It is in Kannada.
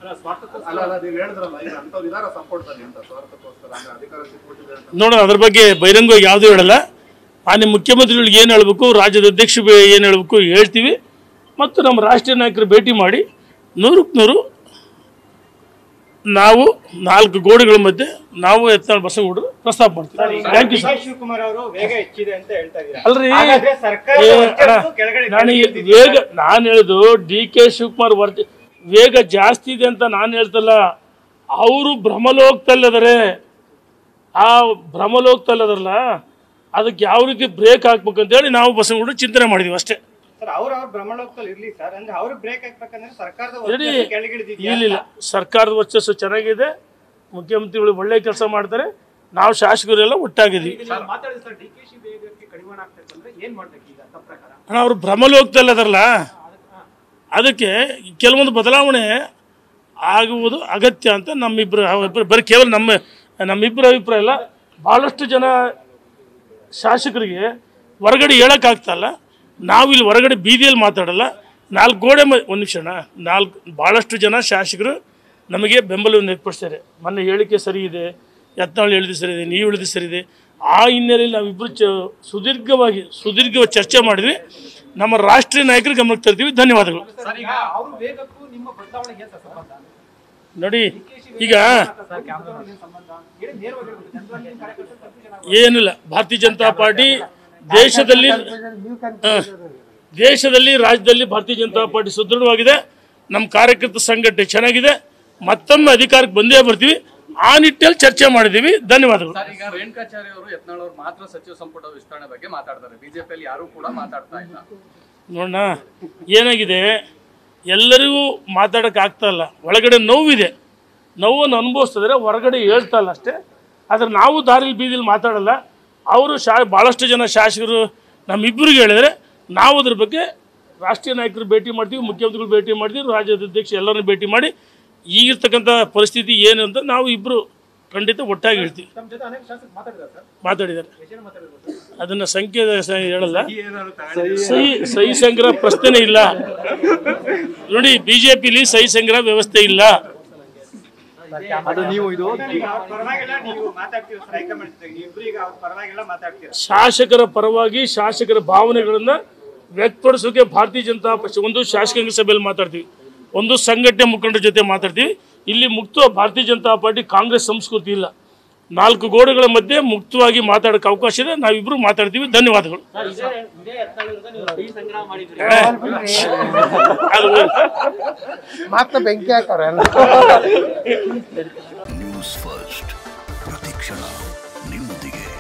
ಅಲ್ಲ ಅಲ್ಲ ನೀವು ಹೇಳಿದ್ರಲ್ಲ ಈಗ ಅಂಥವ್ರು ಇದಾರ ಸಂಪುಟದಲ್ಲಿ ಅಂತ ಸ್ವಾರ್ಥಕ್ಕೋಸ್ಕರ ಅಂದ್ರೆ ಅಧಿಕಾರ ಸಿಕ್ಬಿಟ್ಟಿದೆ ಅಂತ ನೋಡೋಣ ಅದ್ರ ಬಗ್ಗೆ ಬಹಿರಂಗವಾಗಿ ಯಾವುದೂ ಹೇಳಲ್ಲ ಮಾನ್ಯ ಮುಖ್ಯಮಂತ್ರಿಗಳಿಗೆ ಏನು ಹೇಳಬೇಕು ರಾಜ್ಯದ ಅಧ್ಯಕ್ಷ ಏನು ಹೇಳಬೇಕು ಹೇಳ್ತೀವಿ ಮತ್ತು ನಮ್ಮ ರಾಷ್ಟ್ರೀಯ ನಾಯಕರು ಭೇಟಿ ಮಾಡಿ ನೂರಕ್ಕೆ ನೂರು ನಾವು ನಾಲ್ಕು ಗೋಡೆಗಳ ಮಧ್ಯೆ ನಾವು ಎತ್ತಾಳ ಬಸವಗೌಡರು ಪ್ರಸ್ತಾಪ ಮಾಡ್ತೀವಿ ಥ್ಯಾಂಕ್ ಯು ಸರ್ ಶಿವಕುಮಾರ್ ಅವರು ವೇಗ ಹೆಚ್ಚಿದೆ ಅಂತ ಹೇಳ್ತಾ ಇದ್ದಾರೆ ಅಲ್ರಿ ಹಾಗಾದ್ರೆ ಸರ್ಕಾರ ಏ, ವರ್ಚಸ್ಸು ಅಣ್ಣ, ಕೆಳಗಡೆ ನಾನು ಈ ಕೆಳಗಿಳಿದಿದೆಯಾ? ವೇಗ ನಾನು ಹೇಳುದು ಡಿ ಕೆ ಶಿವಕುಮಾರ್ ವರ್ಚ ವೇಗ ಜಾಸ್ತಿ ಇದೆ ಅಂತ ನಾನು ಹೇಳ್ತಲ್ಲ ಅವರು ಭ್ರಮಲೋಕದಲ್ಲಿದ್ದಾರೆ ಆ ಭ್ರಮಲೋಕದಲ್ಲದರಲ್ಲ ಅದಕ್ಕೆ ಯಾವ ರೀತಿ ಬ್ರೇಕ್ ಹಾಕ್ಬೇಕಂತೇಳಿ ನಾವು ಬಸವಗೌಡರು ಚಿಂತನೆ ಮಾಡಿದೀವಿ ಅಷ್ಟೇ ಸರ್ ಅವ್ರ ಅವ್ರ ಭ್ರಮಣೋಕ್ತಲ್ಲಿ ಇರ್ಲಿ ಸರ್ ಅಂದ್ರೆ ಅವ್ರು ಬ್ರೇಕ್ ಹಾಕ್ಬೇಕಂದ್ರೆ ಸರ್ಕಾರದ ಹೇಳಿ ವರ್ಚಸ್ಸು ಕೆಳಗಿಳಿದಿದೆಯಾ ಇಲ್ಲ ಸರ್ಕಾರದ ವರ್ಚಸ್ಸು ಚೆನ್ನಾಗಿದೆ ಮುಖ್ಯಮಂತ್ರಿಗಳು ಒಳ್ಳೆ ಕೆಲಸ ಮಾಡ್ತಾರೆ ನಾವು ಶಾಸಕರೆಲ್ಲ ಒಟ್ಟಾಗಿದ್ದೀವಿ ಮಾತಾಡಿದ ಸರ್ ಡಿ ಕೆ ಶಿ ವೇಗಕ್ಕೆ ಕಡಿವಾಣ ಆಗ್ತಕ್ಕಂದ್ರೆ ಏನ್ ಮಾಡ್ಬೇಕು ಈಗ ತಮ್ಮ ಪ್ರಕಾರ ಅಣ್ಣ ಅವರು ಭ್ರಮಲೋಕದಲ್ಲಿ ಅದರಲ್ಲ ಅದಕ್ಕೆ ಕೆಲವೊಂದು ಬದಲಾವಣೆ ಆಗುವುದು ಅಗತ್ಯ ಅಂತ ನಮ್ಮಿಬ್ಬರು ಇಬ್ಬರು ಬರೀ ಕೇವಲ ನಮ್ಮ ನಮ್ಮಿಬ್ಬರ ಅಭಿಪ್ರಾಯ ಇಲ್ಲ ಭಾಳಷ್ಟು ಜನ ಶಾಸಕರಿಗೆ ಹೊರಗಡೆ ಹೇಳೋಕ್ಕಾಗ್ತಲ್ಲ ನಾವಿಲ್ಲಿ ಹೊರಗಡೆ ಬೀದಿಯಲ್ಲಿ ಮಾತಾಡಲ್ಲ ನಾಲ್ಕು ಗೋಡೆ ಮ ಒಂದು ನಿಮಿಷ ಅಣ್ಣ ನಾಲ್ಕು ಭಾಳಷ್ಟು ಜನ ಶಾಸಕರು ನಮಗೆ ಬೆಂಬಲವನ್ನು ವ್ಯಕ್ತಪಡಿಸ್ತಾರೆ ಮೊನ್ನೆ ಹೇಳಿಕೆ ಸರಿ ಇದೆ ಯತ್ನಾಳ್ ಹೇಳಿದ್ದು ಸರಿ ಇದೆ ನೀವು ಹೇಳಿದ್ದು ಸರಿ ಇದೆ ಆ ಹಿನ್ನೆಲೆಯಲ್ಲಿ ನಾವಿಬ್ಬರು ಚ ಸುದೀರ್ಘವಾಗಿ ಸುದೀರ್ಘ ಚರ್ಚೆ ಮಾಡಿದ್ವಿ ನಮ್ಮ ರಾಷ್ಟ್ರೀಯ ನಾಯಕರು ಗಮನಕ್ಕೆ ತರ್ತೀವಿ ಧನ್ಯವಾದಗಳು ಸರ್ ಈಗ ಅವ್ರ ವೇಗಕ್ಕೂ ನಿಮ್ಮ ಬದಲಾವಣೆಗೆ ಏನ್ ಸರ್ ಸಂಬಂಧ ನೋಡಿ ಈಗ ಏನ್ ಸಂಬಂಧ ಹೇಳಿ ನೇರವಾಗಿ ಹೇಳ್ಬೇಕು. ಜನರಲ್ಲಿ ಕಾರ್ಯಕರ್ತರು confusion ಆಗುತ್ತೆ. ಏನಿಲ್ಲ ಭಾರತೀಯ ಜನತಾ ಪಾರ್ಟಿ ದೇಶದಲ್ಲಿ ಹ. ದೇಶದಲ್ಲಿ ರಾಜ್ಯದಲ್ಲಿ ಭಾರತೀಯ ಜನತಾ ಪಾರ್ಟಿ ಸುದೃಢವಾಗಿದೆ ನಮ್ಮ ಕಾರ್ಯಕರ್ತ ಸಂಘಟನೆ ಚೆನ್ನಾಗಿದೆ ಮತ್ತೊಮ್ಮೆ ಅಧಿಕಾರಕ್ಕೆ ಬಂದೇ ಬರ್ತೀವಿ ಆ ನಿಟ್ಟಿನಲ್ಲಿ ಚರ್ಚೆ ಮಾಡಿದ್ದೀವಿ ಧನ್ಯವಾದಗಳು ಸರ್ ಈಗ ರೇಣುಕಾಚಾರ್ಯ ಅವರು ಯತ್ನಾಳ್ ಅವರು ಮಾತ್ರ ಸಚಿವ ಸಂಪುಟ ವಿಸ್ತರಣೆ ಬಗ್ಗೆ ಮಾತಾಡ್ತಾರೆ ಬಿಜೆಪಿಯಲ್ಲಿ ಯಾರು ಕೂಡ ಮಾತಾಡ್ತಾ ಇಲ್ಲ ನೋಡೋಣ ಏನಾಗಿದೆ ಎಲ್ಲರಿಗೂ ಮಾತಾಡೋಕೆ ಆಗ್ತಾ ಇಲ್ಲ ಒಳಗಡೆ ನೋವಿದೆ ನೋವನ್ನು ಅನುಭವಿಸಿದ್ರೆ ಹೊರಗಡೆ ಹೇಳ್ತಾ ಇಲ್ಲ ಅಷ್ಟೇ ಆದರೆ ನಾವು ದಾರಿಲಿ ಬೀದಿಲಿ ಮಾತಾಡಲ್ಲ ಅವರು ಶಾ ಭಾಳಷ್ಟು ಜನ ಶಾಸಕರು ನಮ್ಮಿಬ್ಬರಿಗೆ ಹೇಳಿದರೆ ನಾವು ಅದ್ರ ಬಗ್ಗೆ ರಾಷ್ಟ್ರೀಯ ನಾಯಕರು ಭೇಟಿ ಮಾಡ್ತೀವಿ ಮುಖ್ಯಮಂತ್ರಿಗಳು ಭೇಟಿ ಮಾಡ್ತೀವಿ ರಾಜ್ಯದ ಅಧ್ಯಕ್ಷ ಎಲ್ಲರನ್ನೂ ಭೇಟಿ ಮಾಡಿ ಈಗಿರ್ತಕ್ಕಂಥ ಪರಿಸ್ಥಿತಿ ಏನು ಅಂತ ನಾವು ಇಬ್ಬರು ಖಂಡಿತ ಒಟ್ಟಾಗಿ ಹೇಳ್ತೀವಿ ತಮ್ಮ ಜೊತೆ ಅನೇಕ ಶಾಸಕರು ಮಾತಾಡಿದಾರೆ ಸರ್ ಮಾತಾಡಿದ್ದಾರೆ ಎಷ್ಟು ಮಾತಾಡಿದ್ರು ಸರ್ ಅದನ್ನು ಸಂಖ್ಯೆ ಸ- ಹೇಳಲ್ಲ ಸಹಿ ಸಹಿ ಸಂಗ್ರಹ ಪ್ರಶ್ನೆ ಇಲ್ಲ ನೋಡಿ ಬಿಜೆಪಿಲಿ ಸಹಿ ಸಂಗ್ರಹ ವ್ಯವಸ್ಥೆ ಇಲ್ಲ ಈಗ ಅವ್ರ ಪರವಾಗಿಲ್ಲ ನೀವು ಮಾತಾಡ್ತೀರ ಸರ್ ಹೈಕಮಾಂಡ್ ಜೊತೆಗೆ ಇಬ್ರು ಈಗ ಅವ್ರ ಪರವಾಗಿಲ್ಲ ಮಾತಾಡ್ತೀರಾ ಶಾಸಕರ ಪರವಾಗಿ ಶಾಸಕರ ಭಾವನೆಗಳನ್ನ ವ್ಯಕ್ತಪಡಿಸೋಕೆ ಭಾರತೀಯ ಜನತಾ ಪಕ್ಷ ಒಂದು ಶಾಸಕಾಂಗ ಸಭೆಯಲ್ಲಿ ಮಾತಾಡ್ತೀವಿ ಒಂದು ಸಂಘಟನೆ ಮುಖಂಡರ ಜೊತೆ ಮಾತಾಡ್ತೀವಿ ಇಲ್ಲಿ ಮುಕ್ತ ಭಾರತೀಯ ಜನತಾ ಪಾರ್ಟಿ ಕಾಂಗ್ರೆಸ್ ಸಂಸ್ಕೃತಿ ಇಲ್ಲ ನಾಲ್ಕು ಗೋಡೆಗಳ ಮಧ್ಯೆ ಮುಕ್ತವಾಗಿ ಮಾತಾಡೋಕೆ ಅವಕಾಶ ಇದೆ ನಾವಿಬ್ರು ಮಾತಾಡ್ತೀವಿ ಧನ್ಯವಾದಗಳು ಅದು ಮತ್ತೆ ಬೆಂಕಿ ಹಾಕವ್ರೆ ನ್ಯೂಸ್ ಫಸ್ಟ್ ಪ್ರತಿಕ್ಷಣ ನಿಮ್ಮೊಂದಿಗೆ